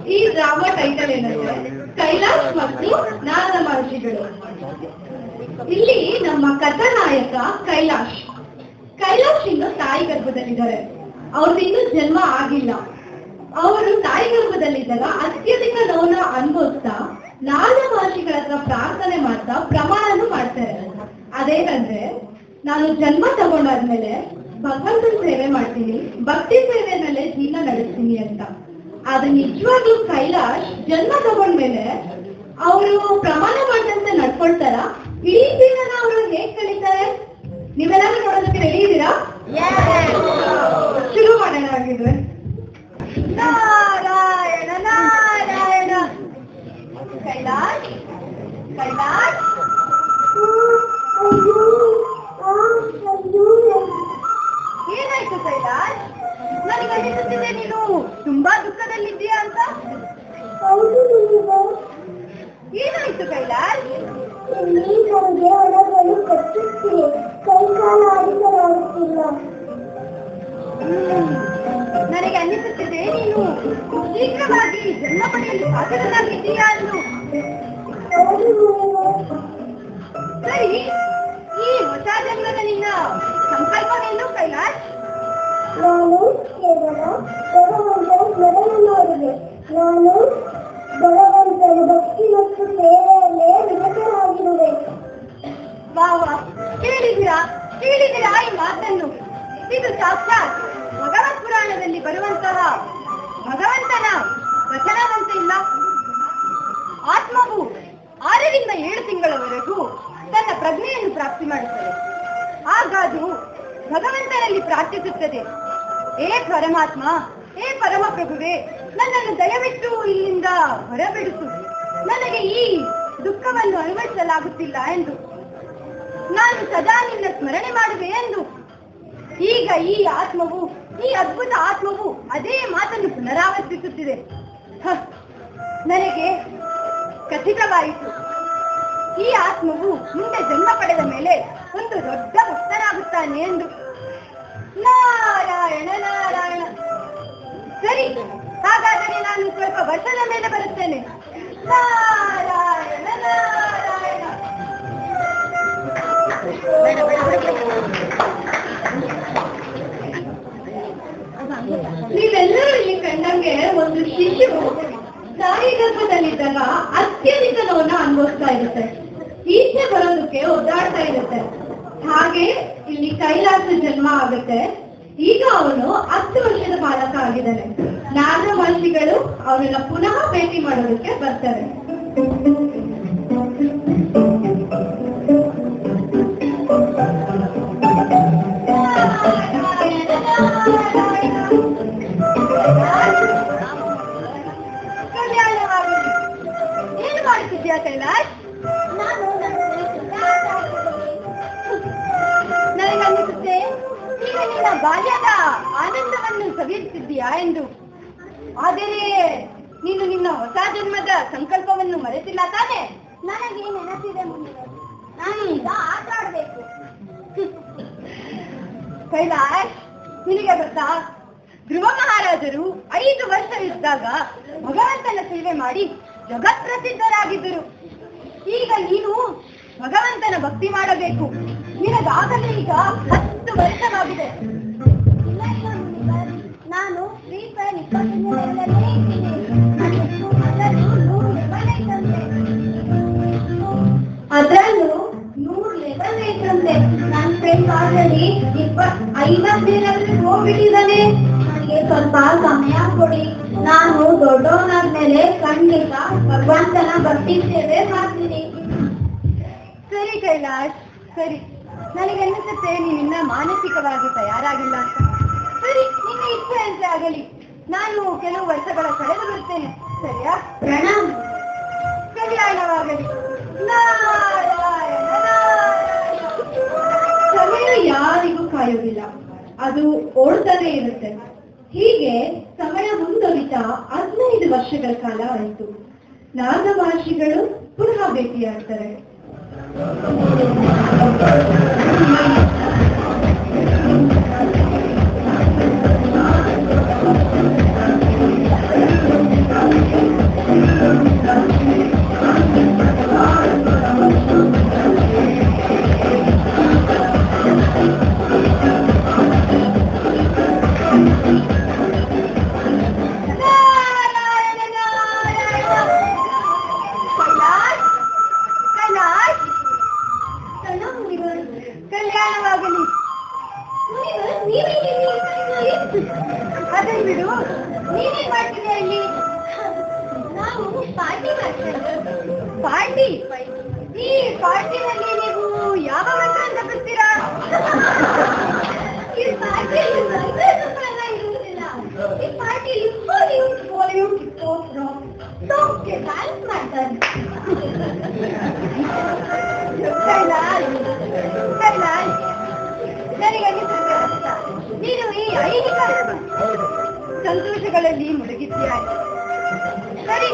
ಈ drama title ಏನಂದ್ರೆ ಕೈಲಾಶ್ ಮತ್ತು ನಾರದ ಮಹರ್ಷಿಗಳು ಇಲ್ಲಿ ನಮ್ಮ ಕಥಾನಾಯಕ ಕೈಲಾಶ್ ಕೈಲಾಶ್ ಇನ್ನು ತಾಯಿ ಗರ್ಭದಲ್ಲಿದ್ದಾರೆ ಅವ್ರದ್ದು ಇನ್ನೂ ಜನ್ಮ ಆಗಿಲ್ಲ ಅವರು ತಾಯಿ ಗರ್ಭದಲ್ಲಿದ್ದಾಗ ಅತ್ಯಧಿಕ ನೋವನ್ನ ಅನುಭವಿಸ್ತಾ ನಾರದ ಮಹರ್ಷಿಗಳ ಹತ್ರ ಪ್ರಾರ್ಥನೆ ಮಾಡ್ತಾ ಪ್ರಮಾಣನೂ ಮಾಡ್ತಾರೆ ಅದೇನಂದ್ರೆ ನಾನು ಜನ್ಮ ತಗೊಂಡಾದ್ಮೇಲೆ ಭಗವಂತನ ಸೇವೆ ಮಾಡ್ತೀನಿ ಭಕ್ತಿ ಸೇವೆ ಮೇಲೆ ಜೀವನ ನಡೆಸ್ತೀನಿ ಅಂತ ಆದ್ರೆ ನಿಜವಾಗ್ಲೂ ಕೈಲಾಶ್ ಜನ್ಮ ತಗೊಂಡ್ಮೇಲೆ ಅವರು ಪ್ರಮಾಣ ಮಾಡಿದಂತೆ ನಡ್ಕೊಳ್ತಾರ ಇಡೀ ಜೀವನ ಅವರು ಹೇಗ್ ಕಳೀತಾರೆ ನೀವೆಲ್ಲರೂ ನೋಡೋದಕ್ಕೆ ರೆಡಿ ಇದ್ದೀರಾ ಶುರು ಮಾಡೋಣ ಹಾಗಿದ್ರೆ ನಾರಾಯಣ ನಾರಾಯಣ ಕೈಲಾಶ್ ಕೈಲಾಶ್ ಏನಾಯ್ತು ಕೈಲಾಶ್ ನನಗೆ ಅನಿಸುತ್ತಿದೆ ನೀನು ತುಂಬಾ ದುಃಖದಲ್ಲಿದ್ದೀಯಾ ಅಂತ ಏನಾಯ್ತು ಕೈಲಾಶ್ ನನಗೆ ಒಳಗಲು ಕಚ್ಚುತ್ತಿದೆ ಕೈಕಾಲ ಆಡಿಸಲಾಗುತ್ತಿಲ್ಲ ನನಗೆ ಅನ್ನಿಸುತ್ತಿದೆ ನೀನು ಶೀಘ್ರವಾಗಿ ಜನ್ಮ ಪಡೆಯಲು ಸಾಧ್ಯನಾಗಿದ್ದೀಯಾ ಎಂದು ಹೌದು ನೀವು ಸರಿ ಈ ಹೊಸ ಜನ್ಮದ ನಿನ್ನ ಸಂಕಲ್ಪವೇನು ಕೈಲಾಶ್ ನಾನು ಕೇವಲ ಭಗವಂತನ ಸ್ಮರಣೆ ಮಾಡಿದೆ ನಾನು ಭಗವಂತನ ಭಕ್ತಿ ಮತ್ತು ಸೇವೆಯಲ್ಲೇ ನಿರತರಾಗಿರುವೆ ವಾ ವಾ ಕೇಳಿದಿರಾ ಕೇಳಿದಿರಾ ಈ ಮಾತನ್ನು ಇದು ಸಾಕ್ಷಾತ್ ಭಗವತ್ ಪುರಾಣದಲ್ಲಿ ಬರುವಂತಹ ಭಗವಂತನ ವಚನವಂತೆ ಇಲ್ಲ ಆತ್ಮವು ಆರರಿಂದ ಏಳು ತಿಂಗಳವರೆಗೂ ತನ್ನ ಪ್ರಜ್ಞೆಯನ್ನು ಪ್ರಾಪ್ತಿ ಮಾಡುತ್ತದೆ ಆಗ ಅದು ಭಗವಂತನಲ್ಲಿ ಪ್ರಾರ್ಥಿಸುತ್ತದೆ ಏ ಪರಮಾತ್ಮ ಏ ಪರಮ ಪ್ರಭುವೇ ನನ್ನನ್ನು ದಯವಿಟ್ಟು ಇಲ್ಲಿಂದ ಹೊರಬಿಡಿಸು ನನಗೆ ಈ ದುಃಖವನ್ನು ಅನುಭವಿಸಲಾಗುತ್ತಿಲ್ಲ ಎಂದು ನಾನು ಸದಾ ನಿನ್ನ ಸ್ಮರಣೆ ಮಾಡುವೆ ಎಂದು ಈಗ ಈ ಆತ್ಮವು ಈ ಅದ್ಭುತ ಆತ್ಮವು ಅದೇ ಮಾತನ್ನು ಪುನರಾವರ್ತಿಸುತ್ತಿದೆ ಹ, ನನಗೆ ಖಚಿತವಾಯಿತು ಈ ಆತ್ಮವು ಮುಂದೆ ಜನ್ಮ ಪಡೆದ ಮೇಲೆ ಒಂದು ದೊಡ್ಡ ಭಕ್ತನಾಗುತ್ತಾನೆ ಎಂದು ನಾರಾಯಣ ನಾರಾಯಣ ಸರಿ ಹಾಗಾದರೆ ನಾನು ಸ್ವಲ್ಪ ವರ್ಷದ ಮೇಲೆ ಬರುತ್ತೇನೆ ನಾರಾಯಣ ನಾರಾಯಣ ನೀವೆಲ್ಲರೂ ಇಲ್ಲಿ ಕಂಡಂಗೆ ಒಂದು ಶಿಶು ತಾಯಿ ಗರ್ಭದಲ್ಲಿದ್ದಾಗ ಅತ್ಯಧಿಕ ನೋವನ್ನ ಅನುಭವಿಸ್ತಾ ಇರುತ್ತೆ ಈಚೆ ಬರೋದಕ್ಕೆ ಒದ್ದಾಡ್ತಾ ಇರುತ್ತೆ ಹಾಗೆ ಇಲ್ಲಿ ಕೈಲಾಸ ಜನ್ಮ ಆಗುತ್ತೆ ಈಗ ಅವನು ಹತ್ತು ವರ್ಷದ ಬಾಲಕ ಆಗಿದ್ದಾನೆ ನಾರದ ಮಹರ್ಷಿಗಳು ಅವನನ್ನ ಪುನಃ ಭೇಟಿ ಮಾಡೋದಕ್ಕೆ ಬರ್ತಾರೆ ಕಲ್ಯಾಣವಾಗಲಿ ಏನು ಮಾಡುತ್ತಿದ್ಯಾ ಕೈಲಾಶ್ ನಾನು ನನಗನ್ನಿಸುತ್ತೆ ಈಗ ನಿನ್ನ ಬಾಲ್ಯದ ಆನಂದವನ್ನು ಸವಿಯುತ್ತಿದ್ದೀಯಾ ಎಂದು ಆದರೆ ನೀನು ನಿನ್ನ ಹೊಸ ಜನ್ಮದ ಸಂಕಲ್ಪವನ್ನು ಮರೆತಿಲ್ಲ ತಾನೆ ನನಗೆ ನೆನಪಿದೆ ಮುಂದೆ ನಾನು ಈಗ ಆಟ ಆಡ್ಬೇಕು ಕೈಲಾಶ್ ನಿನಗೆ ಗೊತ್ತಾ ಧ್ರುವ ಮಹಾರಾಜರು ಐದು ವರ್ಷ ಇದ್ದಾಗ ಭಗವಂತನ ಸೇವೆ ಮಾಡಿ ಜಗತ್ಪ್ರಸಿದ್ಧರಾಗಿದ್ದರು ಈಗ ನೀನು ಭಗವಂತನ ಭಕ್ತಿ ಮಾಡಬೇಕು ನಿನಗಾಗಲೇ ಈಗ ಹತ್ತು ವರ್ಷವಾಗಿದೆ ಇಲ್ಲ ಇಲ್ಲ ಮುನಿವರ್. ನಾನು ಫ್ರೀ ಫೈರ್ ಇಪ್ಪತ್ತೊಂದು ಲೆವೆಲಲ್ಲೇ ಇದ್ದೀನಿ ಅದನ್ನು ಅದನ್ನು ನೂರು ಲೆವೆಲ್ ಐತಂತೆ ಅದ್ರಲ್ಲೂ ನೂರು ಲೆವೆಲ್ ಐತಂತೆ ನನ್ನ ಫ್ರೆಂಡ್ ಆಲ್ರೆಡಿ ಇಪ್ಪತ್ ಐವತ್ತೇಳಲ್ಲಿ ಹೋಗ್ಬಿಟ್ಟಿದ್ದಾನೆ ನನಗೆ ಸ್ವಲ್ಪ ಸಮಯ ಕೊಡಿ ನಾನು ದೊಡ್ಡವನಾದ್ಮೇಲೆ ಖಂಡಿತ ಭಗವಂತನ ಭಕ್ತಿ ಸೇವೆ ಮಾಡ್ತೀನಿ ಸರಿ ಕೈಲಾಶ್ ಸರಿ ನನಗೆ ಅನಿಸುತ್ತೆ ನೀನಿನ್ನ ಮಾನಸಿಕವಾಗಿ ತಯಾರಾಗಿಲ್ಲ ಅಂತ ಸರಿ ನಿನ್ನ ಇಚ್ಛೆ ಅಂತ ಆಗಲಿ ನಾನು ಕೆಲವು ವರ್ಷಗಳ ಕಳೆದು ಬರ್ತೇನೆ ಸರಿಯಾ ಪ್ರಣಾಮ್ ಕಲ್ಯಾಣವಾಗಲಿ ನಾರಾಯಣ ನಾರಾಯಣ. ಸಮಯ ಯಾರಿಗೂ ಕಾಯೋದಿಲ್ಲ ಅದು ಓಡ್ತಾನೆ ಇರುತ್ತೆ ಹೀಗೆ ಸಮಯ ಮುಂದೊರಿತಾ ಹದಿನೈದು ವರ್ಷಗಳ ಕಾಲ ಆಯಿತು ನಾರದ ಮಹರ್ಷಿಗಳು ಪುನಃ ಭೇಟಿಯಾಗ್ತಾರೆ ಪಾರ್ಟಿ ಈ ಪಾರ್ಟಿನಲ್ಲಿ ನೀವು ಯಾವ ಮಂತ್ರ ಜಪಿಸ್ತೀರಾ ಈ ಪಾರ್ಟಿಯಲ್ಲಿ ಮಂತ್ರ ಎಲ್ಲ ಇರುವುದಿಲ್ಲ ಈ ಪಾರ್ಟಿಯಲ್ಲಿ ಬಾಲಿವುಡ್ ಬಾಲಿವುಡ್ ಹಿಪ್ ಸಾಂಗ್ಗೆ ಡ್ಯಾನ್ಸ್ ಮಾಡ್ತಾರೆ ಕೈಲಾಶ್ ಕೈಲಾಶ್ ನನಗೆ ಅನಿಸುತ್ತೆ ಅಂತ ನೀನು ಈ ಐಹಿಕ ಸಂತೋಷಗಳಲ್ಲಿ ಮುಳುಗಿದ್ದೀಯ ಸರಿ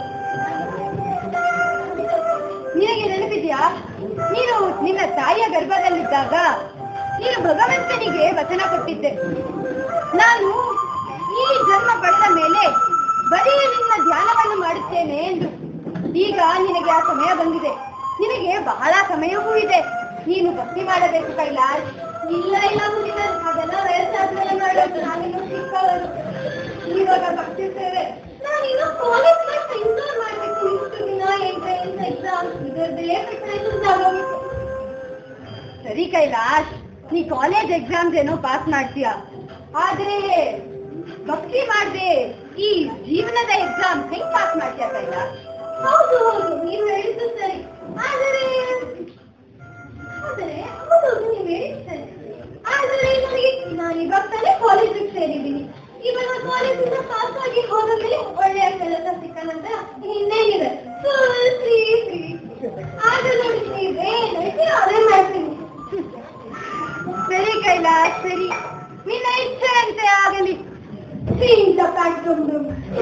ನಿನಗೆ ನೆನಪಿದೆಯಾ ನೀನು ನಿನ್ನ ತಾಯಿಯ ಗರ್ಭದಲ್ಲಿದ್ದಾಗ ನೀನು ಭಗವಂತನಿಗೆ ವಚನ ಕೊಟ್ಟಿದ್ದೆ ನಾನು ಈ ಜನ್ಮ ಪಡೆದ ಮೇಲೆ ಬರೀ ನಿನ್ನ ಧ್ಯಾನವನ್ನು ಮಾಡುತ್ತೇನೆ ಎಂದು ಈಗ ನಿನಗೆ ಆ ಸಮಯ ಬಂದಿದೆ ನಿನಗೆ ಬಹಳ ಸಮಯವೂ ಇದೆ ನೀನು ಭಕ್ತಿ ಮಾಡಬೇಕು ಕೈಲಾಶ್ ಇಲ್ಲ ಇಲ್ಲ ಮುಗಿದ ಅದೆಲ್ಲ ವಯಸ್ಸಾದ್ಮೇಲೆ ಮಾಡೋದು ನಾನಿನ್ನು ಚಿಕ್ಕವರು ಇವಾಗ ಭಕ್ತಿ ಸೇವೆ ನಾನಿನ್ನು ಕಾಲೇಜ್ ಮತ್ತೆ ಇನ್ಸ್ಟಾಲ್ ಮಾಡ್ಬೇಕು ಇಷ್ಟು ದಿನ ಎಂಟ್ರೆನ್ಸ್ ಎಕ್ಸಾಮ್ ಇದರದ್ದೇ ಪ್ರಿಪರೇಷನ್ ಆಗೋಗಿತ್ತು ಸರಿ ಕೈಲಾಶ್ ನೀ ಕಾಲೇಜ್ ಎಕ್ಸಾಮ್ಸ್ ಏನೋ ಪಾಸ್ ಮಾಡ್ತೀಯ ಆದ್ರೆ ಭಕ್ತಿ ಮಾಡ್ದೆ ಈ ಜೀವನದ ಎಕ್ಸಾಮ್ ಹೆಂಗ್ ಪಾಸ್ ಮಾಡ್ತೀಯ ಕೈಲಾಶ್ ಹೌದು ಹೌದು ನೀವು ಹೇಳಿದ್ದು ಸರಿ ಆದರೆ ಆದರೆ ಹೌದು ನೀವು ಹೇಳಿದ್ದು ಸರಿ ಆದರೆ ನನಗೆ ನಾನು ಇವಾಗ ತಾನೇ ಕಾಲೇಜಿಗೆ ಸೇರಿದ್ದೀನಿ ಇವಾಗ ಕಾಲೇಜಿಂದ ಪಾಸ್ ಆಗಿ ಹೋದ ಮೇಲೆ ಒಳ್ಳೆಯ ಕೆಲಸ ಸಿಕ್ಕ ನಂತರ ಇನ್ನೇನಿದೆ ಫುಲ್ ಫ್ರೀ ಫ್ರೀ ಆಗ ನೋಡಿ ನೀವೇನೈತೆ ಅದೇ ಮಾಡ್ತೀನಿ ಸರಿ ಕೈಲಾಶ್ ಸರಿ ನಿನ್ನ ಇಚ್ಛೆ ಅಂತೆ ಆಗಲಿ ಸೀಂತ ಕಾಡ್ಕೊಂಡು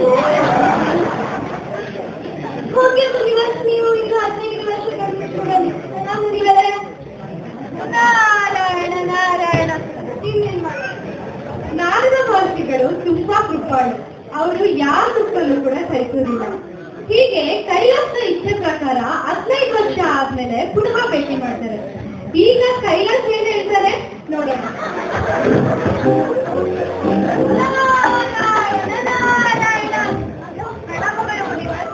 ಹೋಗಿ ಮುಗಿವತ್ತು ನೀವು ಈಗ ಹದಿನೈದು ವರ್ಷ ಕಂಡುಕೊಳ್ಳಿ ಮುಗಿದರೆ ನಾರಾಯಣ ನಾರಾಯಣ ಇನ್ನೇನ್ ಮಾಡಿ ನಾರದ ಮಹರ್ಷಿಗಳು ತುಂಬಾ ಕೃಪಾಳು ಅವರು ಯಾರ ದುಃಖಲ್ಲೂ ಕೂಡ ಸಹಿಸುವುದಿಲ್ಲ ಹೀಗೆ ಕೈಲಾಸ ಇಚ್ಛೆ ಪ್ರಕಾರ ಹದಿನೈದು ವರ್ಷ ಆದ್ಮೇಲೆ ಪುನಃ ಭೇಟಿ ಮಾಡ್ತಾರೆ ಈಗ ಕೈಲಾಸ ಏನ್ ಹೇಳ್ತಾರೆ ನೋಡೋಣ ನಾರಾಯಣ, ನಾರಾಯಣ. ಪ್ರಣಾಮಗಳು ಮುನಿವರ್.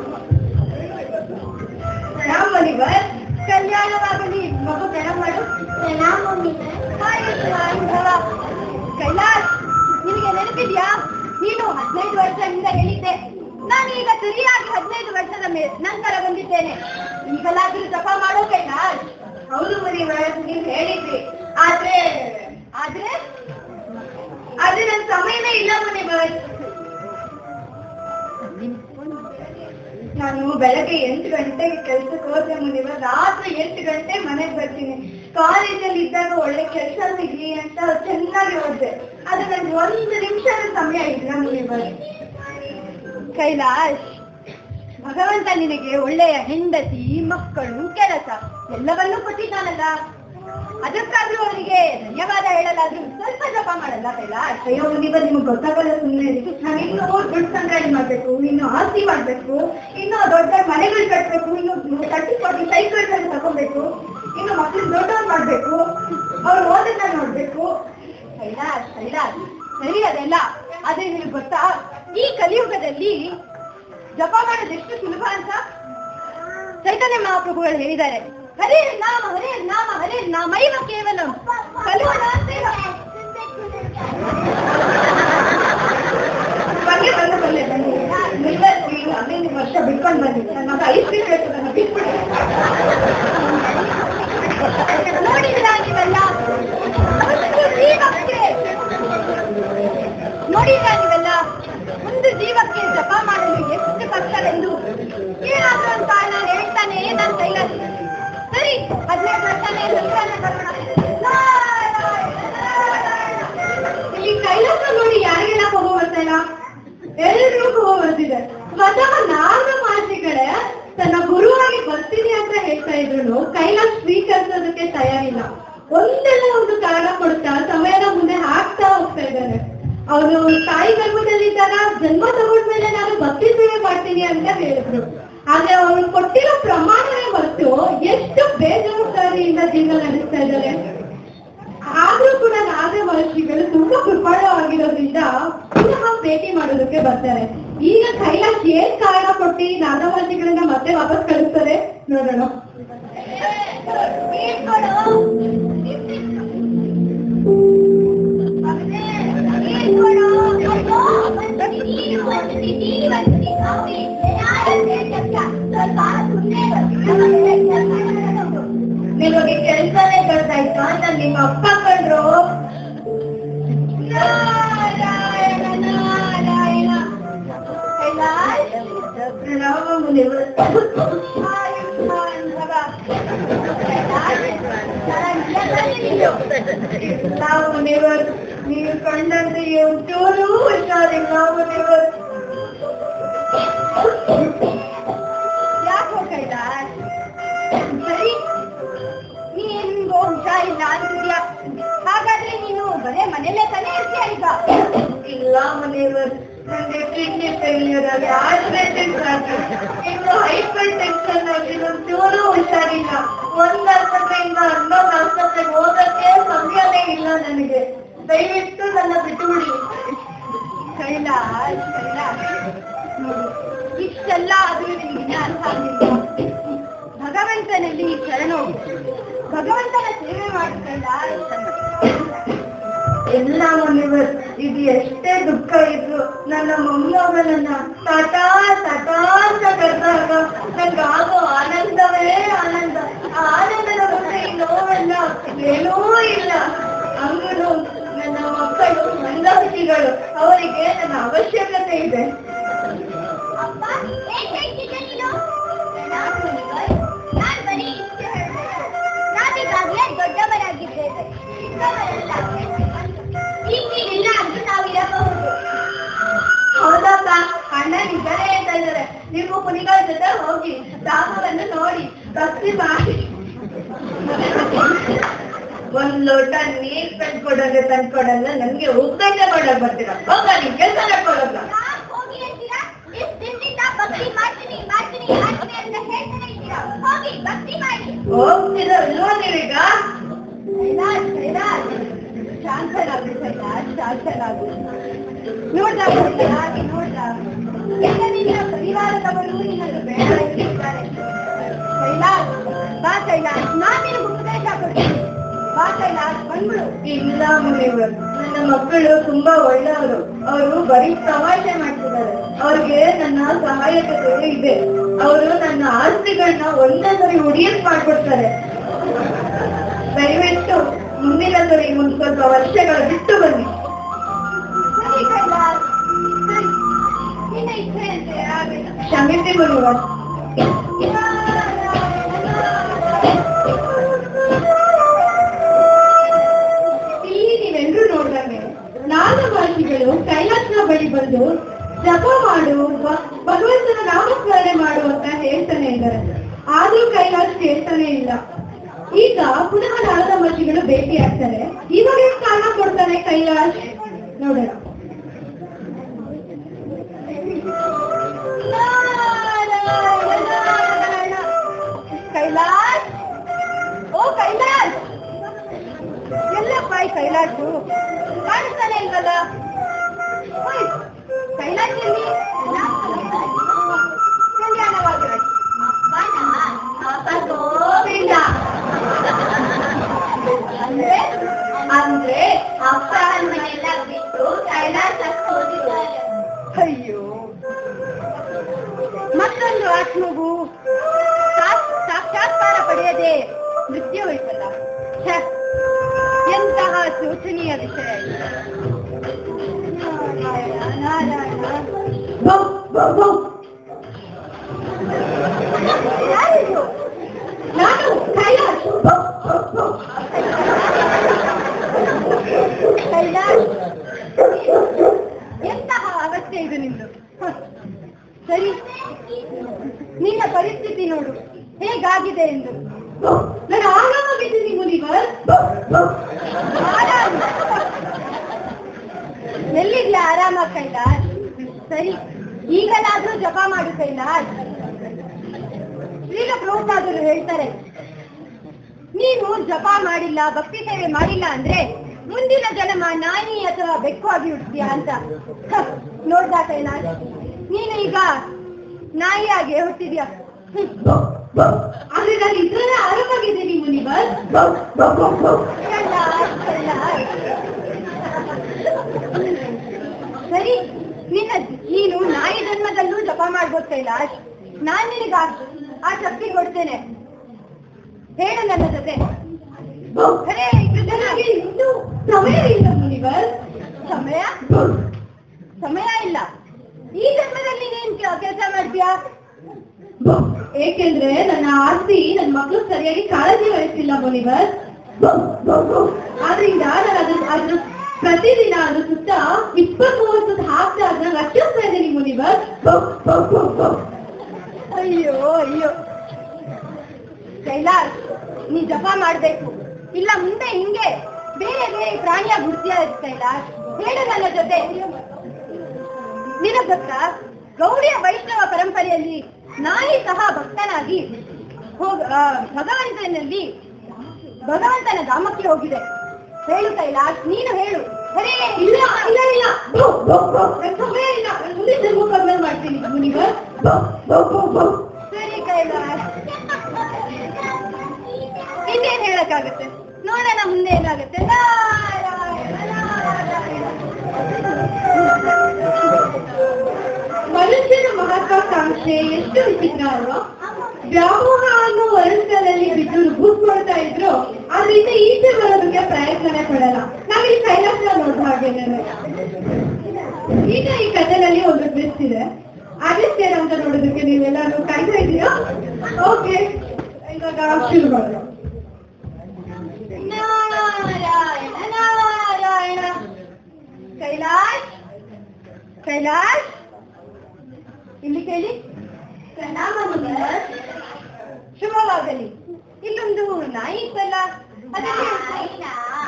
ಪ್ರಣಾಮ ಮುನಿವರ್. ಕಲ್ಯಾಣವಾಗಲಿ ಮಗು ಪ್ರಣಾಮ ಮಾಡು ಪ್ರಣಾಮ ಭವ ಕೈಲಾಶ್ ನಿನಗೆ ನೆನಪಿದ್ಯಾ ನೀನು ಹದಿನೈದು ವರ್ಷದಿಂದ ಹೇಳಿದ್ದೆ ನಾನು ಈಗ ಸರಿಯಾಗಿ ಹದಿನೈದು ವರ್ಷದ ಮೇ ನಂತರ ಬಂದಿದ್ದೇನೆ ಈಗಲಾದ್ರೂ ಜಪ ಮಾಡೋ ಕೈಲಾಶ್ ಹೌದು ಮುನಿವರ್ ನೀವು ಹೇಳಿದ್ರಿ ಆದ್ರೆ ಆದ್ರೆ ಆದ್ರೆ ನನ್ನ ಸಮಯವೇ ಇಲ್ಲ ಮುನಿವರ್ ನಾನು ಬೆಳಗ್ಗೆ ಎಂಟು ಗಂಟೆಗೆ ಕೆಲ್ಸಕ್ಕೆ ಹೋದ್ರೆ ಮುನಿವ ರಾತ್ರಿ ಎಂಟು ಗಂಟೆ ಮನೆಗೆ ಬರ್ತೀನಿ ಕಾಲೇಜಲ್ಲಿ ಇದ್ದಾಗ ಒಳ್ಳೆ ಕೆಲಸ ಸಿಗ್ಲಿ ಅಂತ ಚೆನ್ನಾಗಿ ಓದ್ದೆ ಅದು ನನ್ಗೆ ಒಂದು ನಿಮಿಷದ ಸಮಯ ಇಲ್ಲ ಮುನಿವ ಕೈಲಾಶ್ ಭಗವಂತ ನಿನಗೆ ಒಳ್ಳೆಯ ಹೆಂಡತಿ ಮಕ್ಕಳು ಕೆಲಸ ಎಲ್ಲವನ್ನೂ ಕೊಟ್ಟಿದ್ದಾನಲ್ಲ ಅದಕ್ಕಾದ್ರೂ ಅವನಿಗೆ ಧನ್ಯವಾದ ಹೇಳಲಾದ್ರೂ ಸ್ವಲ್ಪ ಜಪ ಮಾಡಲ್ಲ ಕೈಲಾಶ್ ಅಯ್ಯೋ ಮುನಿವ ನಿಮ್ಗೆ ಗೊತ್ತಾಗಲ್ಲ ಸುಮ್ಮನೆ ನಾನು ಇನ್ನು ದುಡ್ಡು ಸಂಗ್ರಹಣೆ ಮಾಡ್ಬೇಕು ಇನ್ನು ಆಸ್ತಿ ಮಾಡ್ಬೇಕು ಇನ್ನು ದೊಡ್ಡ ಮನೆಗಳು ಕಟ್ಬೇಕು ಇನ್ನು ತರ್ಟಿ ಫಾರ್ಟಿ ಸೈಕಲ್ಗಳು ತಗೋಬೇಕು ಇನ್ನು ಮಕ್ಳು ದೊಡ್ಡವ್ರು ಮಾಡ್ಬೇಕು ಅವ್ರು ಓದನ್ನ ನೋಡ್ಬೇಕು ಕೈಲಾಶ್ ಕೈಲಾಶ್ ಸರಿ ಅದೆಲ್ಲ ಆದ್ರೆ ನಿಮ್ಗೆ ಗೊತ್ತಾ ಈ ಕಲಿಯುಗದಲ್ಲಿ ಜಪ ಮಾಡೋದು ಎಷ್ಟು ಸುಲಭ ಅಂತ ಚೈತನ್ಯ ಮಹಾಪ್ರಭುಗಳು ಹೇಳಿದ್ದಾರೆ ಹರೇ ನಾಮ ಹರೇ ನಾಮ ಹರೇ ನಾಮೈವ ಕೇವಲ ಕಲಿಯುವ ಬನ್ನಿ ಬನ್ನಿ ಬನ್ನಿ ಬನ್ನಿ ನಿಲ್ವತ್ತು ಈಗ ಹದಿನೈದು ವರ್ಷ ಬಿಟ್ಕೊಂಡು ಬನ್ನಿ ನನ್ನ ಮಗ ಐಸ್ ಕ್ರೀಮ್ ಬೇಕು ನನ್ನ ಬಿಟ್ಬಿಡಿ ನೋಡಿದ್ರ ನೀವೆಲ್ಲ ಒಂದು ಜೀವಕ್ಕೆ ನೋಡಿದ್ರ ನೀವೆಲ್ಲ ಒಂದು ಜೀವಕ್ಕೆ ಜಪ ಮಾಡಲು ಎಷ್ಟು ಕಷ್ಟವೆಂದು ಏನಾದ್ರೂ ಒಂದು ಕಾರಣ ಹೇಳ್ತಾನೆ ನನ್ನ ಕೈಲಾಸ ಸರಿ ಹದಿನೈದು ವರ್ಷನೇ ನಂತರನೇ ಬರೋಣ ನಾರಾಯಣ, ನಾರಾಯಣ. ಇಲ್ಲಿ ಕೈಲಾಸ ನೋಡಿ ಯಾರಿಗೆಲ್ಲ ಕೋಪ ಬರ್ತಾ ಇಲ್ಲ ಎಲ್ರಿಗೂ ಕೋಪ ಬರ್ತಿದೆ ಸ್ವತಃ ನಾರದ ಮಹರ್ಷಿಗಳೇ ತನ್ನ ಗುರುವಾಗಿ ಬರ್ತೀನಿ ಅಂತ ಹೇಳ್ತಾ ಇದ್ರು ಕೈಲಾಸ ಸ್ವೀಕರಿಸೋದಕ್ಕೆ ತಯಾರಿಲ್ಲ ಒಂದೆಲ್ಲ ಒಂದು ಕಾರಣ ಕೊಡ್ತಾ ಸಮಯದ ಮುಂದೆ ಹಾಕ್ತಾ ಹೋಗ್ತಾ ಇದ್ದಾರೆ ಅವರು ತಾಯಿ ಗರ್ಭದಲ್ಲಿದ್ದಾಗ ಜನ್ಮ ತಗೊಂಡ್ಮೇಲೆ ನಾನು ಭಕ್ತಿ ಸೇವೆ ಮಾಡ್ತೀನಿ ಅಂತ ಹೇಳಿದ್ರು ಆದ್ರೆ ಅವರು ಕೊಟ್ಟಿರೋ ಪ್ರಮಾಣವೇ ಹೊರತು ಎಷ್ಟು ಬೇಜವಾಬ್ದಾರಿಯಿಂದ ಜೀವನ ನಡೆಸ್ತಾ ಇದ್ದಾರೆ ಆದ್ರೂ ಕೂಡ ನಾದ ಮಹರ್ಷಿಗಳು ತುಂಬಾ ಕೃಪಾಳವಾಗಿರೋದ್ರಿಂದ ಪುನಃ ಭೇಟಿ ಮಾಡೋದಕ್ಕೆ ಬರ್ತಾರೆ ಈಗ ಕೈಲಾಶ್ ಏನ್ ಕಾರಣ ಕೊಟ್ಟು ನಾದ ಮಹರ್ಷಿಗಳನ್ನ ಮತ್ತೆ ವಾಪಸ್ ಕಳಿಸ್ತಾರೆ ನೋಡೋಣ ಬಂದಿನಿ ನೀನು ಬಂದಿನಿ ಕಾಫಿ ಯಾರಂತೆ ಚಕ್ಕ ಸ್ವಲ್ಪ ಸುಮ್ಮನೆ ನಿಮಗೆ ಕೆಲಸನೇ ಗೊತ್ತಾಯ್ತಾ ನಾನು ನಿಮ್ಮ ಅಪ್ಪ ಕಂಡ್ರು ನಾರಾಯಣ ನಾರಾಯಣ ಕೈಲಾಶ್ ಪ್ರಣಾಮ ಮುನಿವರು ಆಯುಷ್ಮಾನ್ ಭವ ಕೈಲಾಶ್ ನಾವು ಮುನಿವರು ನೀವು ಕಂಡಂತೆ ಒಂಚೂರು ಹುಷಾರಿಲ್ಲ ಮುನಿವರು ಯಾಕೋ ಕೈಲಾಶ್ ಸರಿ ನೀನ್ಗೋ ಹುಷಾರಿಲ್ಲ ಅಂತಿದ್ಯಾ ಹಾಗಾದ್ರೆ ನೀನು ಬರೇ ಮನೆಯಲ್ಲೇ ತಾನೇ ಇರ್ತೀಯ ಈಗ ಇಲ್ಲ ಮುನಿವರು ನನಗೆ ಕಿಡ್ನಿ ಫೇಲ್ಯೂರ್ ಆಗಿ ಆಸ್ಪೆಕ್ಟಿಂಗ್ ಆಗಿ ಇನ್ನು ಹೈಪರ್ ಟೆನ್ಷನ್ ಆಗಿ ಒಂಚೂರು ಹುಷಾರಿಲ್ಲ ಒಂದ್ ಆಸ್ಪತ್ರೆಯಿಂದ ಇನ್ನೊಂದು ಆಸ್ಪತ್ರೆಗೆ ಹೋಗಕ್ಕೆ ಸಮಯನೇ ಇಲ್ಲ ನನಗೆ ದಯವಿಟ್ಟು ನನ್ನ ಬಿಟ್ಟುಬಿಡಿ ಕೈಲಾಶ್ ಕೈಲಾಶ್ ನೋಡು ಇಷ್ಟೆಲ್ಲ ಆದ್ರೂ ನಿನಗೆ ಅರ್ಥ ಆಗಿಲ್ಲ ಭಗವಂತನಲ್ಲಿ ಶರಣು ಭಗವಂತನ ಸೇವೆ ಮಾಡು ಕೈಲಾಶ್ ಎಲ್ಲ ಮುನಿವರು ಇದು ಎಷ್ಟೇ ದುಃಖ ಇದ್ರು ನನ್ನ ಮೊಮ್ಮಗನನ್ನ ತಟ ತಟ ಅಂತ ಕರೆದಾಗ ನಂಗೆ ಆಗೋ ಆನಂದವೇ ಆನಂದ ಆ ಆನಂದದ ಮುಂದೆ ಈ ನೋವೆಲ್ಲ ಏನೂ ಇಲ್ಲ ಅಂಗನು ನನ್ನ ಮಕ್ಕಳು ಮಂದಹುತಿಗಳು ಅವರಿಗೆ ನನ್ನ ಅವಶ್ಯಕತೆ ಇದೆ ಅಪ್ಪ ಏನ್ ಹೇಳ್ತಿದ್ದೆ ನೀನು ನಾನು ಮುನಿವರ್ ನಾನ್ ಬರೀ ಇಷ್ಟು ಹೇಳ್ದೆ ನಾವೀಗಾಗ್ಲೇ ದೊಡ್ಡವರಾಗಿದ್ದೇವೆ ಚಿಕ್ಕವರಲ್ಲ ಈಗ ನೀವಿಲ್ಲ ಅಂದ್ರೂ ನಾವಿರಬಹುದು ಹೌದಪ್ಪ ಅಣ್ಣ ನಿಜನೇ ಹೇಳ್ತಾ ಇದ್ದಾರೆ ನೀವು ಮುನಿಗಳ ಜೊತೆ ಹೋಗಿ ಧಾಮವನ್ನು ನೋಡಿ ಭಕ್ತಿ ಮಾಡಿ ಒಂದ್ ಲೋಟ ನೀರ್ ತಂದ್ಕೊಡೋದು ತಂದ್ಕೊಡಲ್ಲ ನನ್ಗೆ ಉಪದೇಶ ಮಾಡಕ್ ಬರ್ತೀರಾ ಹೋಗ ನೀವ್ ಕೆಲಸ ನಡ್ಕೊಳಲ್ಲ ಯಾಕ್ ಹೋಗಿ ಅಂತೀರಾ ಇಷ್ಟ್ ದಿನದಿಂದ ಭಕ್ತಿ ಮಾಡ್ತೀನಿ ಮಾಡ್ತೀನಿ ಮಾಡ್ತೀನಿ ಅಂತ ಹೇಳ್ತಾನೆ ಇದ್ದೀರಾ ಹೋಗಿ ಭಕ್ತಿ ಮಾಡಿ ಹೋಗ್ತೀರ ಇಲ್ವಾ ನೀವೀಗ ಕೈಲಾಶ್ ಕೈಲಾಶ್ ಶಾಂತನಾಗು ಕೈಲಾಶ್ ಶಾಂತನಾಗು ನೋಡ್ದ ಕೈಲಾಶ್ ನೋಡ್ದ ಎಲ್ಲ ನಿನ್ನ ಪರಿವಾರದವರು ನಿನ್ನನ್ನು ಬೇಡ ಎನ್ನುತ್ತಾರೆ ಕೈಲಾಶ್ ಬಾ ಕೈಲಾಶ್ ನಾನ್ ನಿನಗೆ ಉಪದೇಶ ಕೊಡ್ತೀನಿ ಬಾ ಕೈಲಾಶ್ ಬಂದ್ಬಿಡು ಇಲ್ಲ ಮುನಿವರು ನನ್ನ ಮಕ್ಕಳು ತುಂಬಾ ಒಳ್ಳೆಯವರು ಅವರು ಬರೀ ತಮಾಷೆ ಮಾಡ್ತಿದ್ದಾರೆ ಅವ್ರಿಗೆ ನನ್ನ ಸಹಾಯಕತೆ ಇದೆ ಅವರು ನನ್ನ ಆಸ್ತಿಗಳನ್ನ ಒಂದೇ ಸರಿ ಉಡಿಯಕ್ ಮಾಡ್ಕೊಡ್ತಾರೆ ದಯವಿಟ್ಟು ಮುಂದಿನ ಸರಿ ಮುಂದ್ ಸ್ವಲ್ಪ ವರ್ಷಗಳ ಬಿಟ್ಟು ಬನ್ನಿ ಸರಿ ಕೈಲಾಶ್ ಸರಿ ನಿನ್ನ ಇಚ್ಛೆ ಅಂತೆ ಆಗಲ್ಲ ಕ್ಷಮಿಸಿ ಮುನಿವರು ಇಲ್ಲಿ ನೀವೆಲ್ಲರೂ ನೋಡ್ದಂಗೆ ನಾಗವಾಸಿಗಳು ಕೈಲಾಸನ ಬಳಿ ಬಂದು ಜಪ ಮಾಡು ಭ- ಭಗವಂತನ ನಾಮಸ್ಮರಣೆ ಮಾಡು ಅಂತ ಹೇಳ್ತಾನೆ ಇದ್ದಾರೆ ಆದ್ರೂ ಕೈಲಾಸ್ ಕೇಳ್ತಾನೆ ಇಲ್ಲ ಈಗ ಪುನಃ ನಾರದ ಮಹರ್ಷಿಗಳು ಭೇಟಿ ಆಗ್ತಾರೆ ಇವಾಗ ಏನ್ ಕಾರಣ ಕೊಡ್ತಾನೆ ಕೈಲಾಶ್ ನೋಡೋಣ ಕೈಲಾಶ್ ಓ ಕೈಲಾಶ್ ಎಲ್ಲಪ್ಪ ಈ ಕೈಲಾಶು ಕಾಣಿಸ್ತಾನೆ ಇಲ್ವಲ್ಲ ಓಯ್, ಕೈಲಾಶ್ ಎಲ್ಲಿ ಕಲ್ಯಾಣವಾಗಿರೋ ಗೋವಿಂದ ಅಂದ್ರೆ ಅಂದ್ರೆ ಅಪ್ಪ ಅಮ್ಮನೆಲ್ಲ ಬಿಟ್ಟು ಕೈಲಾಸಕ್ಕೆ ಹೋಗಿದ್ದಾರೆ ಅಯ್ಯೋ ಮತ್ತೊಂದು ಆತ್ಮವು ಸಾ- ಸಾಕ್ಷಾತ್ಕಾರ ಪಡೆಯದೆ ಮೃತ್ಯು ಹೋಯ್ತಲ್ಲ ಛೆ, ಎಂತಹ ಶೋಚನೀಯ ವಿಷಯ ಇದು. ನಾರಾಯಣ ನಾರಾಯಣ ಬೌ, ಬೌ, ಬೌ. ಯಾರಿದು ನಾನು ಕೈಲಾಶ್ ಬೌ, ಬೌ, ಬೌ. ಕೈಲಾಶ್ ಎಂತಹ ಅವಸ್ಥೆ ಇದು ನಿಂದು ಹ. ಸರಿ ನಿನ್ನ ಪರಿಸ್ಥಿತಿ ನೋಡು ಹೇಗಾಗಿದೆ ಎಂದು ಬೌ. ನಾನು ಆರಾಮಾಗಿದ್ದೀನಿ ಮುನಿವರ್ ಬೌ, ಬೌ. ಆರಾಮ. ಎಲ್ಲಿದ್ಯಾ ಆರಾಮ ಕೈಲಾಶ್ ಸರಿ ಈಗಲಾದ್ರೂ ಜಪ ಮಾಡು ಕೈಲಾಶ್ ಶ್ರೀಲ ಪ್ರಭುಪಾದರು ಹೇಳ್ತಾರೆ ನೀನು ಜಪ ಮಾಡಿಲ್ಲ ಭಕ್ತಿ ಸೇವೆ ಮಾಡಿಲ್ಲ ಅಂದ್ರೆ ಮುಂದಿನ ಜನ್ಮ ನಾಯಿ ಅಥವಾ ಬೆಕ್ಕು ಆಗಿ ಹುಡ್ತೀಯ ಅಂತ ಹ, ನೋಡ್ದಾ ಕೈಲಾಶ್ ನೀನು ಈಗ ನಾಯಿಯಾಗಿ ಹುಟ್ಟಿದ್ಯಾ ಹ್ಮ್. ಬೌ, ಬೌ. ಆದ್ರೆ ನಾನು ಇದ್ರಲ್ಲೇ ಆರಾಮಾಗಿದ್ದೀನಿ ಮುನಿವರ್ ಬೌ, ಬೌ, ಬೌ, ಬೌ. ಕೈಲಾಶ್, ಕೈಲಾಶ್. ಸರಿ ನಿನ್ನ ನೀನು ನಾಯಿ ಜನ್ಮದಲ್ಲೂ ಜಪ ಮಾಡ್ಬೋದು ಕೈಲಾಶ್ ನಾನ್ ನಿನಗ ಆ ಶಕ್ತಿ ಕೊಡ್ತೇನೆ ಹೇಳು ನನ್ನ ಜೊತೆ ಹರೇ ಕೃಷ್ಣ ನನಗೆ ಇನ್ನೂ ಸಮಯವಿಲ್ಲ ಮುನಿವರ್ ಸಮಯ ಸಮಯ ಇಲ್ಲ ಈ ಜನ್ಮದಲ್ಲಿ ನೀನ್ ಕೆಲಸ ಮಾಡ್ತೀಯಾ ಏಕೆಂದ್ರೆ ನನ್ನ ಆಸ್ತಿ ನನ್ನ ಮಕ್ಕಳು ಸರಿಯಾಗಿ ಕಾಳಜಿ ವಹಿಸಿಲ್ಲ ಮುನಿವರ್ ಆದ್ರಿಂದ ನಾನು ಅದ್ರ ಅದ್ರ ಪ್ರತಿದಿನ ಅದ್ರ ಸುತ್ತ ಇಪ್ಪತ್ತ್ ಮೂವತ್ತು ಹಾಕ್ತಾ ಅದನ್ನ ರಕ್ಷಿಸ್ತಾ ಇದ್ದೀನಿ ಮುನಿವರ್ ಅಯ್ಯೋ ಅಯ್ಯೋ ಕೈಲಾಶ್ ನೀ ಜಪ ಮಾಡ್ಬೇಕು ಇಲ್ಲ ಮುಂದೆ ಹಿಂಗೆ ಬೇರೆ ಬೇರೆ ಪ್ರಾಣಿಯ ಗುರ್ತಿಯ ಕೈಲಾಶ್ ಹೇಳು ನನ್ನ ಜೊತೆ ನಿನ ಗೊತ್ತಾ ಗೌಡಿಯ ವೈಷ್ಣವ ಪರಂಪರೆಯಲ್ಲಿ ನಾಯಿ ಸಹ ಭಕ್ತನಾಗಿ ಹೋಗ ಆ, ಭಗವಂತನಲ್ಲಿ ಭಗವಂತನ ಧಾಮಕ್ಕೆ ಹೋಗಿದೆ ಹೇಳು ಕೈಲಾಶ್ ನೀನು ಹೇಳು ಹರೇ ಇಲ್ಲ ಇಲ್ಲ ಇಲ್ಲ ನನ್ ಸಮಯ ಇಲ್ಲ ನಾನು ಮುಂದಿನ ಜನ್ಮಕ್ಕೆ ಆದ್ಮೇಲೆ ಮಾಡ್ತೀನಿ ಮುನಿವರ್ ಸರಿ ಕೈಲಾಶ್ ಇನ್ನೇನ್ ಹೇಳಕ್ಕಾಗತ್ತೆ ನೋಡೋಣ ಮುಂದೆ ಏನಾಗುತ್ತೆ ನಾರಾಯಣ, ನಾರಾಯಣ. ಮನುಷ್ಯನ ಮಹತ್ವಾಕಾಂಕ್ಷೆ ಎಷ್ಟು ವಿಚಿತ್ರ ಅಲ್ವಾ ವ್ಯಾಮೋಹ ಅನ್ನೋ ವರ್ಷದಲ್ಲಿ ಬಿದ್ದು ಬೂಸ್ ಮಾಡ್ತಾ ಇದ್ರು ಅದರಿಂದ ಈಚೆ ಬರೋದಕ್ಕೆ ಪ್ರಯತ್ನನೇ ಪಡಲ್ಲ ನಾವಿಲ್ಲಿ ಕೈಲಾಸ ನೋಡ್ದ ಹಾಗೇನೆ ಈಗ ಈ ಕಥೆನಲ್ಲಿ ಒಂದು ಟ್ವಿಸ್ಟ್ ಇದೆ ಅದಿಸ್ಟ್ ಏನಂತ ನೋಡೋದಕ್ಕೆ ನೀವೆಲ್ಲಾರು ಕಾಯ್ತಾ ಇದೀರಾ ಓಕೆ ಇವಾಗ ಶುರು ಮಾಡೋಣ ನಾರಾಯಣ ನಾರಾಯಣ ಕೈಲಾಶ್ ಕೈಲಾಶ್ ಇಲ್ಲಿ ಕೇಳಿ ಪ್ರಣಾಮ ಮುನಿವರ್. ಶುಭವಾಗಲಿ ಇಲ್ಲೊಂದು ನಾಯಿ ಇತ್ತಲ್ಲ ಅದಕ್ಕೆ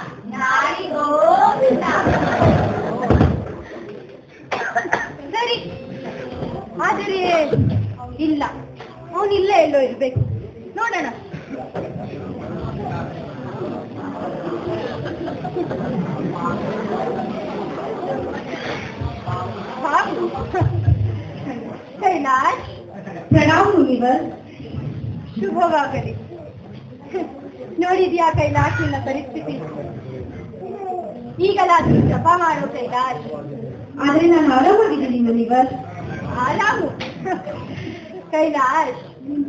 ಸರಿ ಆದರೆ ಇಲ್ಲ ಅವನಿಲ್ಲ ಎಲ್ಲೋ ಇರ್ಬೇಕು ನೋಡೋಣ ಹಾಗು. ಕೈಲಾಶ್ ಪ್ರಣಾಮ್ ಮುನಿವರ್ ಶುಭವಾಗಲಿ ನೋಡಿದ್ಯಾ ಕೈಲಾಶ್ ನಿನ್ನ ಪರಿಸ್ಥಿತಿ ಈಗಲಾದ್ರೂ ಜಪ ಮಾಡು ಕೈಲಾಶ್ ಆದ್ರೆ ನಾನು ಆರಾಮಾಗಿದ್ದೀನಿ ಮುನಿವರ್ ಆರಾಮು ಕೈಲಾಶ್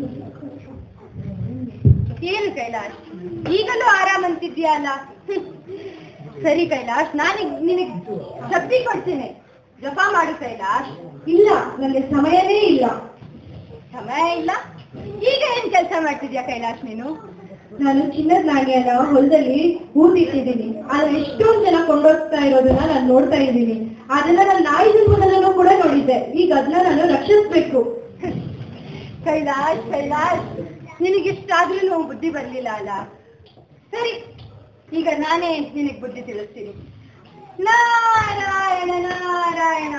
ಏನು ಕೈಲಾಶ್ ಈಗಲೂ ಆರಾಮ್ ಅಂತಿದ್ಯಲ್ಲ ಹ್ಮ್. ಸರಿ ಕೈಲಾಶ್ ನಾನೀಗ ನಿನಗ್ ಶಕ್ತಿ ಕೊಡ್ತೀನಿ ಜಪ ಮಾಡು ಕೈಲಾಶ್ ಇಲ್ಲ ನನಗೆ ಸಮಯನೇ ಇಲ್ಲ ಸಮಯ ಇಲ್ಲ ಈಗ ಏನ್ ಕೆಲಸ ಮಾಡ್ತಿದ್ಯಾ ಕೈಲಾಶ್ ನೀನು ನಾನು ಚಿನ್ನದ ನಾಣ್ಯನ ಹೊಲದಲ್ಲಿ ಹೂತಿಟ್ಟಿದ್ದೀನಿ ಆದ್ರೆ ಎಷ್ಟೊಂದು ಜನ ಕೊಂಡೋಗ್ತಾ ಇರೋದನ್ನ ನಾನು ನೋಡ್ತಾ ಇದ್ದೀನಿ ಅದನ್ನ ನಾನು ನಾಯಿ ಜನ್ಮದಲ್ಲೂ ಕೂಡ ನೋಡಿದ್ದೆ ಈಗ ಅದನ್ನ ನಾನು ರಕ್ಷಿಸ್ಬೇಕು ಕೈಲಾಶ್ ಕೈಲಾಶ್ ನಿನಗಿಷ್ಟಾದ್ರೂ ಬುದ್ಧಿ ಬರ್ಲಿಲ್ಲ ಅಲ್ಲ ಸರಿ ಈಗ ನಾನೇ ನಿನಗ್ ಬುದ್ಧಿ ತಿಳಿಸ್ತೀನಿ ನಾರಾಯಣ ನಾರಾಯಣ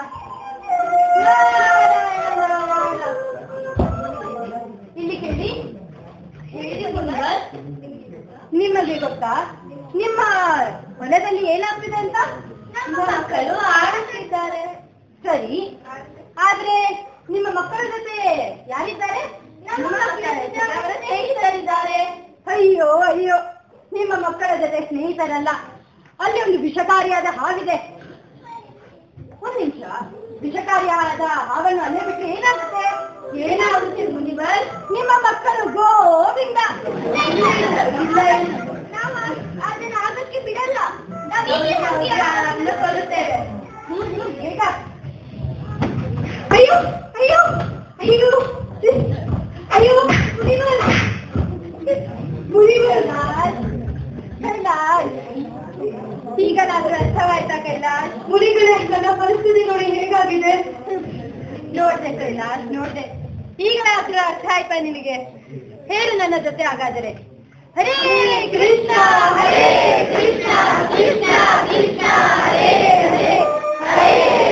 ನಾರಾಯಣ ನಾರಾಯಣ ಇಲ್ಲಿ ಕೇಳಿ ನಿಮಗೆ ಗೊತ್ತಾ ನಿಮ್ಮ ಹೊಲದಲ್ಲಿ ಏನಾಗ್ತಿದೆ ಅಂತ ಮಕ್ಕಳು ಆಡುತ್ತಿದ್ದಾರೆ ಸರಿ ಆದ್ರೆ ನಿಮ್ಮ ಮಕ್ಕಳ ಜೊತೆ ಯಾರಿದ್ದಾರೆ ಸ್ನೇಹಿತರಿದ್ದಾರೆ ಅಯ್ಯೋ ಅಯ್ಯೋ ನಿಮ್ಮ ಮಕ್ಕಳ ಜೊತೆ ಸ್ನೇಹಿತರಲ್ಲ ಅಲ್ಲಿ ಒಂದು ವಿಷಕಾರಿಯಾದ ಹಾವಿದೆ ಒಂದ್ ನಿಮಿಷ ವಿಷಕಾರಿಯಾದ ಹಾವನ್ನು ಅಲ್ಲೇ ಬಿಟ್ಟರೆ ಏನಾಗುತ್ತೆ ಏನಾಗುತ್ತೆ ಮುನಿವರ್ ನಿಮ್ಮ ಮಕ್ಕಳು ಗೋವಿಂದ ಇಲ್ಲ, ಇಲ್ಲ. ನಾವು ಅದನ್ನ ಆಗಕ್ಕೆ ಬಿಡಲ್ಲ ನಾವು ಅದನ್ನ ಕೊಲ್ಲುತ್ತೇವೆ ಹ್ಮ್, ಹ್ಮ್, ಬೇಗ ಅಯ್ಯೋ ಅಯ್ಯೋ ಅಯ್ಯೋ ಅಯ್ಯೋ ಮುನಿವರ್ ಮುನಿವರ್ ಕೈಲಾಶ್ ಕೈಲಾಶ್ ಈಗಲಾದ್ರೂ ಅರ್ಥವಾಯ್ತಾ ಕೈಲಾಶ್ ಮುನಿಗಳೇ ನನ್ನ ಪರಿಸ್ಥಿತಿ ನೋಡಿ ಹೇಗಾಗಿದೆ ನೋಡ್ದೆ ಕೈಲಾಶ್ ನೋಡ್ದೆ ಈಗಲಾದ್ರೂ ಅರ್ಥ ಆಯ್ತಾ ನಿನಗೆ ಹೇಳು ನನ್ನ ಜೊತೆ ಹಾಗಾದರೆ ಹರೇ ಕೃಷ್ಣ ಹರೇ ಕೃಷ್ಣ ಕೃಷ್ಣ ಕೃಷ್ಣ ಹರೇ ಹರೇ ಹರೇ